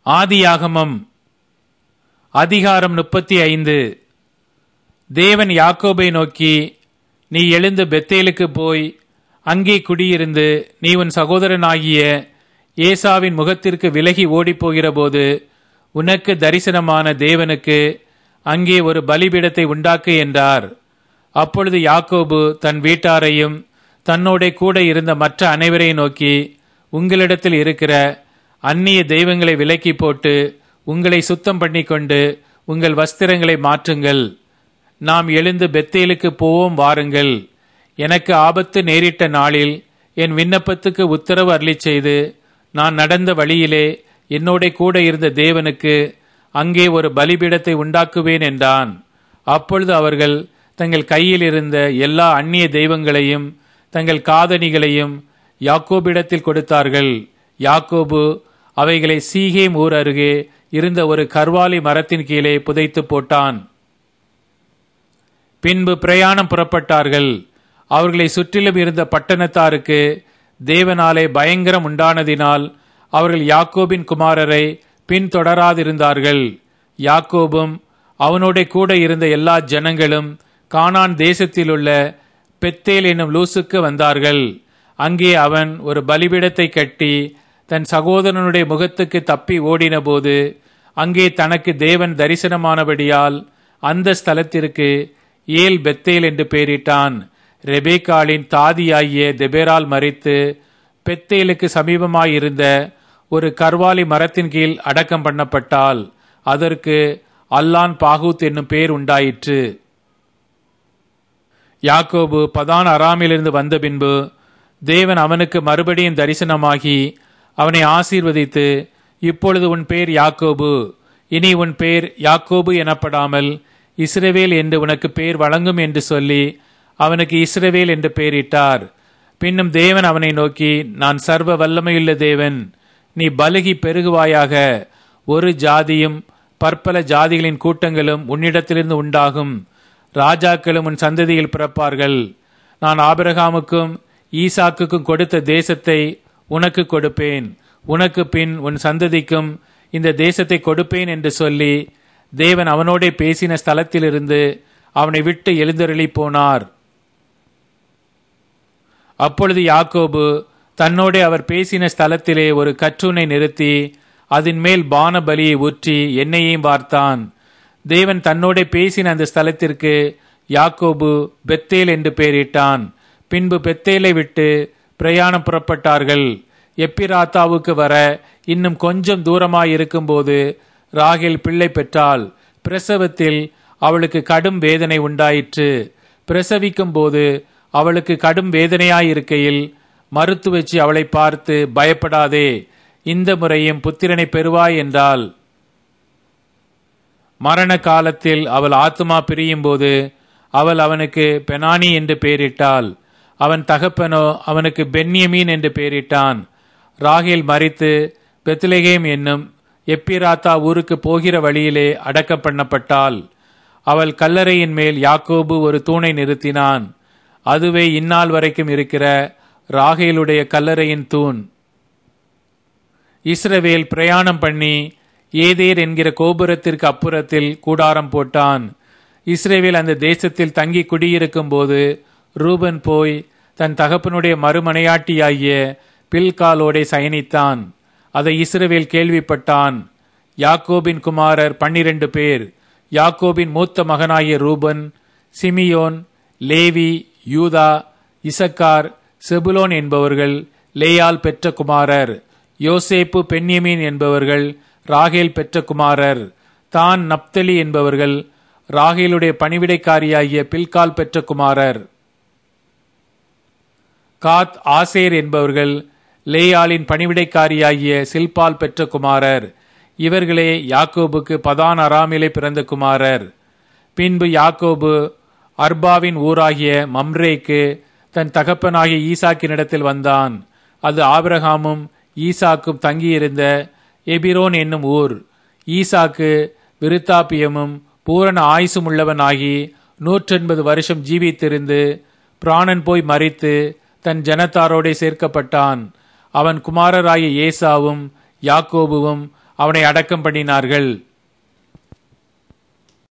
ஆதியாகமம் அதிகாரம் முப்பத்தி ஐந்து தேவன் யாக்கோபை நோக்கி நீ எழுந்து பெத்தேலுக்கு போய் அங்கே குடியிருந்து நீ உன் சகோதரனாகிய ஏசாவின் முகத்திற்கு விலகி ஓடிப்போகிறபோது உனக்கு தரிசனமான தேவனுக்கு அங்கே ஒரு பலிபீடத்தை உண்டாக்கு என்றார் அப்பொழுது யாக்கோபு தன் வீட்டாரையும் தன்னோட கூட இருந்த மற்ற அனைவரையும் நோக்கி உங்களிடத்தில் இருக்கிற அந்நிய தெய்வங்களை விலக்கி போட்டு உங்களை சுத்தம் பண்ணிக்கொண்டு உங்கள் வஸ்திரங்களை மாற்றுங்கள் நாம் எழுந்து பெத்தேலுக்கு போவோம் வாருங்கள் எனக்கு ஆபத்து நேரிட்ட நாளில் என் விண்ணப்பத்துக்கு உத்தரவு அருளிச் செய்து நான் நடந்த வழியிலே என்னோட கூட இருந்த தேவனுக்கு அங்கே ஒரு பலிபீடத்தை உண்டாக்குவேன் என்றான் அப்பொழுது அவர்கள் தங்கள் கையில் இருந்த எல்லா அந்நிய தெய்வங்களையும் தங்கள் காதணிகளையும் யாக்கோபிடத்தில் கொடுத்தார்கள் யாக்கோபு அவைகளை சீகேம் ஊர் அருகே இருந்த ஒரு கர்வாலி மரத்தின் கீழே புதைத்து போட்டான் பின்பு பிரயாணம் புறப்பட்டார்கள் அவர்களை சுற்றிலும் இருந்த பட்டணத்தாருக்கு தேவனாலே பயங்கரம் உண்டானதினால் அவர்கள் யாக்கோபின் குமாரரை பின்தொடராதிருந்தார்கள் யாக்கோபும் அவனோட கூட இருந்த எல்லா ஜனங்களும் கானான் தேசத்திலுள்ள பெத்தேல் என்னும் லூசுக்கு வந்தார்கள் அங்கே அவன் ஒரு பலிபீடத்தை கட்டி தன் சகோதரனுடைய முகத்துக்கு தப்பி ஓடினபோது அங்கே தனக்கு தேவன் தரிசனமானபடியால் அந்த ஸ்தலத்திற்கு ஏல் பெத்தேல் என்று பெயரிட்டான் ரெபேக்காலின் தாதியாகிய தெபேரால் மறித்து பெத்தேலுக்கு சமீபமாயிருந்த ஒரு கர்வாலி மரத்தின் கீழ் அடக்கம் பண்ணப்பட்டால் அதற்கு அல்லான் பாகூத் என்னும் பெயர் உண்டாயிற்று யாக்கோபு பதான் அராமிலிருந்து வந்த பின்பு தேவன் அவனுக்கு மறுபடியும் தரிசனமாகி அவனை ஆசீர்வதித்து இப்பொழுது உன் பேர் யாக்கோபு இனி உன் பேர் யாக்கோபு எனப்படாமல் இஸ்ரவேல் என்று உனக்கு பேர் வழங்கும் என்று சொல்லி அவனுக்கு இஸ்ரவேல் என்று பெயரிட்டார் பின்னும் தேவன் அவனை நோக்கி நான் சர்வ வல்லமையுள்ள தேவன் நீ பலுகி பெருகுவாயாக ஒரு ஜாதியும் பற்பல ஜாதிகளின் கூட்டங்களும் உன்னிடத்திலிருந்து உண்டாகும் ராஜாக்களும் உன் சந்ததியில் பிறப்பார்கள் நான் ஆபிரகாமுக்கும் ஈசாக்குக்கும் கொடுத்த தேசத்தை உனக்கு கொடுப்பேன் உனக்கு பின் உன் சந்ததிக்கும் இந்த தேசத்தை கொடுப்பேன் என்று சொல்லி தேவன் அவனோடே பேசின ஸ்தலத்திலிருந்து அவனை விட்டு எழுந்தருளி போனார் அப்பொழுது யாக்கோபு தன்னோடே அவர் பேசின ஸ்தலத்திலே ஒரு கற்றுனை நிறுத்தி அதன் மேல் பான பலியை ஊற்றி எண்ணெயையும் பார்த்தான் தேவன் தன்னோட பேசின அந்த ஸ்தலத்திற்கு யாக்கோபு பெத்தேல் என்று பெயரிட்டான் பின்பு பெத்தேலை விட்டு பிரயாணம் புறப்பட்டார்கள் எப்பிராத்தாவுக்கு வர இன்னும் கொஞ்சம் தூரமாயிருக்கும்போது ராகேல் பிள்ளை பெற்றாள் பிரசவத்தில் அவளுக்கு கடும் வேதனை உண்டாயிற்று பிரசவிக்கும் போது அவளுக்கு கடும் வேதனையாயிருக்கையில் மருத்துவச்சி அவளை பார்த்து பயப்படாதே இந்த முறையும் புத்திரனை பெறுவாய் என்றாள் மரண காலத்தில் அவள் ஆத்துமா பிரியும் போது அவள் அவனுக்கு பெனானி என்று பெயரிட்டாள் அவன் தகப்பனோ அவனுக்கு பென்யமீன் என்று பெயரிட்டான் ராகேல் மறித்து பெத்லகேம் என்னும் எப்பிராத்தா ஊருக்கு போகிற வழியிலே அடக்கம் பண்ணப்பட்டாள் அவள் கல்லறையின் மேல் யாக்கோபு ஒரு தூணை நிறுத்தினான் அதுவே இந்நாள் வரைக்கும் இருக்கிற ராகேலுடைய கல்லறையின் தூண் இஸ்ரவேல் பிரயாணம் பண்ணி ஏதேர் என்கிற கோபுரத்திற்கு அப்புறத்தில் கூடாரம் போட்டான் இஸ்ரேவேல் அந்த தேசத்தில் தங்கி குடியிருக்கும் போது ரூபன் போய் தன் தகப்பனுடைய மறுமனையாட்டியாகிய பில்காலோடே சயனித்தான் அதை இஸ்ரவேல் கேள்விப்பட்டான் யாக்கோபின் குமாரர் பன்னிரண்டு பேர் யாக்கோபின் மூத்த மகனாகிய ரூபன் சிமியோன் லேவி யூதா இசக்கார் செபுலோன் என்பவர்கள் லேயால் பெற்ற குமாரர் யோசேப்பு பென்யமீன் என்பவர்கள் ராகேல் பெற்ற குமாரர் தான் நப்தலி என்பவர்கள் ராகேலுடைய பணிவிடைக்காரியாகிய பில்கால் பெற்ற குமாரர் காத் ஆசேர் என்பவர்கள் லேயாலின் பணிவிடைக்காரியாகிய சில்பால் பெற்ற குமாரர் இவர்களே யாக்கோபுக்கு பதான் அராமிலே பிறந்த குமாரர் பின்பு யாக்கோபு அர்பாவின் ஊராகிய மம்ரேக்கு தன் தகப்பனாகிய ஈசாக்கினிடத்தில் வந்தான் அது ஆபிரகாமும் ஈசாக்கும் தங்கியிருந்த எபிரோன் என்னும் ஊர் ஈசாக்கு விருத்தாப்பியமும் பூரண ஆயுசும் உள்ளவனாகி நூற்றெண்பது வருஷம் ஜீவித்திருந்து பிராணன் போய் மறித்து தன் ஜனத்தாரோடே சேர்க்கப்பட்டான் அவன் குமாரராகிய ஏசாவும் யாக்கோபுவும் அவனை அடக்கம் பண்ணினார்கள்